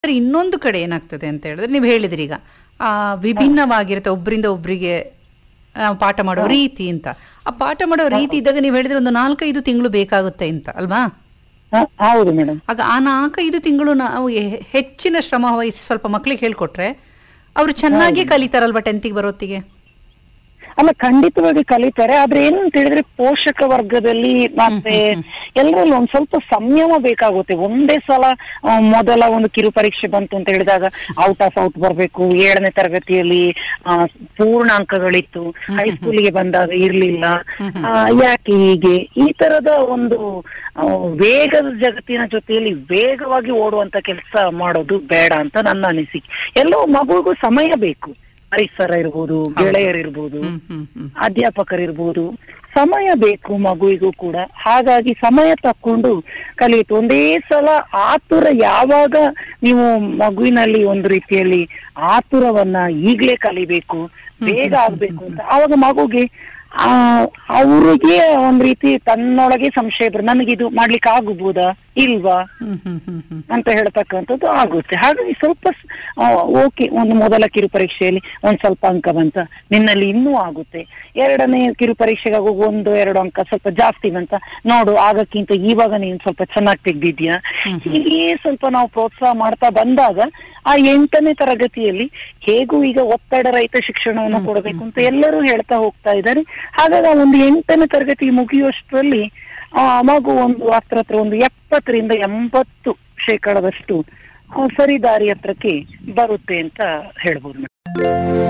ಆದ್ರೆ ಇನ್ನೊಂದು ಕಡೆ ಏನಾಗ್ತದೆ ಅಂತ ಹೇಳಿದ್ರೆ ನೀವು ಹೇಳಿದ್ರಿ ಈಗ ಆ ವಿಭಿನ್ನವಾಗಿರುತ್ತೆ ಒಬ್ಬರಿಂದ ಒಬ್ಬರಿಗೆ ನಾವು ಪಾಠ ಮಾಡೋ ರೀತಿ ಅಂತ ಆ ಪಾಠ ಮಾಡೋ ರೀತಿ ಇದ್ದಾಗ ನೀವು ಹೇಳಿದ್ರೆ ಒಂದು ನಾಲ್ಕೈದು ತಿಂಗಳು ಬೇಕಾಗುತ್ತೆ ಅಂತ ಅಲ್ವಾ ಹ, ಹೌದು ಮೇಡಮ್ ಆಗ ಆ ನಾಲ್ಕೈದು ತಿಂಗಳು ನಾವು ಹೆ- ಹೆಚ್ಚಿನ ಶ್ರಮ ವಹಿಸಿ ಸ್ವಲ್ಪ ಮಕ್ಳಿಗೆ ಹೇಳ್ಕೊಟ್ರೆ ಅವರು ಚೆನ್ನಾಗಿ ಕಲಿತಾರಲ್ವಾ ಟೆಂತಿಗೆ ಬರೋತ್ತಿಗೆ ಅಲ್ಲ ಖಂಡಿತವಾಗಿ ಕಲಿತಾರೆ ಆದ್ರೆ ಏನು ಅಂತ ಹೇಳಿದ್ರೆ ಪೋಷಕ ವರ್ಗದಲ್ಲಿ ಮತ್ತೆ ಎಲ್ಲರಲ್ಲೂ ಒಂದ್ ಸ್ವಲ್ಪ ಸಂಯಮ ಬೇಕಾಗುತ್ತೆ ಒಂದೇ ಸಲ ಆ, ಮೊದಲ ಒಂದು ಕಿರು ಪರೀಕ್ಷೆ ಬಂತು ಅಂತ ಹೇಳಿದಾಗ ಔಟ್ ಆಫ್ ಔಟ್ ಬರ್ಬೇಕು ಏಳನೇ ತರಗತಿಯಲ್ಲಿ ಆ, ಪೂರ್ಣ ಅಂಕಗಳಿತ್ತು ಹೈಸ್ಕೂಲಿಗೆ ಬಂದಾಗ ಇರ್ಲಿಲ್ಲ ಆ, ಯಾಕೆ ಹೀಗೆ ಈ ತರದ ಒಂದು ಆ, ವೇಗದ ಜಗತ್ತಿನ ಜೊತೆಯಲ್ಲಿ ವೇಗವಾಗಿ ಓಡುವಂತ ಕೆಲಸ ಮಾಡೋದು ಬೇಡ ಅಂತ ನನ್ನ ಅನಿಸಿಕೆ ಎಲ್ಲೋ ಮಗುವಿಗೂ ಸಮಯ ಬೇಕು ಪರಿಸರ ಇರ್ಬೋದು ಗೆಳೆಯರಿರ್ಬೋದು ಹ್ಮ್ ಹ್ಮ್ ಹ್ಮ್ ಅಧ್ಯಾಪಕರಿರ್ಬೋದು ಸಮಯ ಬೇಕು ಮಗುವಿಗೂ ಕೂಡ ಹಾಗಾಗಿ ಸಮಯ ತಕ್ಕೊಂಡು ಕಲಿಯಿತು ಒಂದೇ ಸಲ ಆತುರ ಯಾವಾಗ ನೀವು ಮಗುವಿನಲ್ಲಿ ಒಂದು ರೀತಿಯಲ್ಲಿ ಆತುರವನ್ನ ಈಗ್ಲೇ ಕಲಿಬೇಕು ಬೇಗ ಆಗ್ಬೇಕು ಅಂತ ಆವಾಗ ಮಗುಗೆ ಆ ಅವ್ರಿಗೆ ಒಂದ್ ರೀತಿ ತನ್ನೊಳಗೆ ಸಂಶಯ ಬರ್ ನನಗಿದು ಮಾಡ್ಲಿಕ್ಕೆ ಆಗಬಹುದಾ ಇಲ್ವಾ ಹ್ಮ್ ಹ್ಮ್ ಹ್ಮ್ ಹ್ಮ್ ಅಂತ ಹೇಳ್ತಕ್ಕಂಥದ್ದು ಆಗುತ್ತೆ ಹಾಗಾಗಿ ಸ್ವಲ್ಪ ಓಕೆ ಒಂದು ಮೊದಲ ಕಿರು ಪರೀಕ್ಷೆಯಲ್ಲಿ ಒಂದ್ ಸ್ವಲ್ಪ ಅಂಕ ಬಂತ ನಿನ್ನಲ್ಲಿ ಇನ್ನೂ ಆಗುತ್ತೆ ಎರಡನೇ ಕಿರು ಪರೀಕ್ಷೆಗೆ ಆಗುವಾಗ ಒಂದು ಎರಡು ಅಂಕ ಸ್ವಲ್ಪ ಜಾಸ್ತಿ ಬಂತ ನೋಡು ಆಗಕ್ಕಿಂತ ಇವಾಗ ನೀನ್ ಸ್ವಲ್ಪ ಚೆನ್ನಾಗಿ ತೆಗ್ದಿದ್ಯಾ ಹೀಗೆ ಸ್ವಲ್ಪ ನಾವು ಪ್ರೋತ್ಸಾಹ ಮಾಡ್ತಾ ಬಂದಾಗ ಆ ಎಂಟನೇ ತರಗತಿಯಲ್ಲಿ ಹೇಗೂ ಈಗ ಒತ್ತಡ ರಹಿತ ಶಿಕ್ಷಣವನ್ನು ಕೊಡಬೇಕು ಅಂತ ಎಲ್ಲರೂ ಹೇಳ್ತಾ ಹೋಗ್ತಾ ಇದ್ದಾರೆ ಹಾಗಾಗಿ ಆ ಒಂದು ಎಂಟನೇ ತರಗತಿ ಮುಗಿಯುವಷ್ಟರಲ್ಲಿ ಆ ಮಗು ಒಂದು ಹತ್ರ ಹತ್ರ ಒಂದು ಎಪ್ಪತ್ತರಿಂದ ಎಂಬತ್ತು ಶೇಕಡದಷ್ಟು ಆ, ಸರಿ ದಾರಿ ಹತ್ರಕ್ಕೆ ಬರುತ್ತೆ ಅಂತ ಹೇಳ್ಬೋದು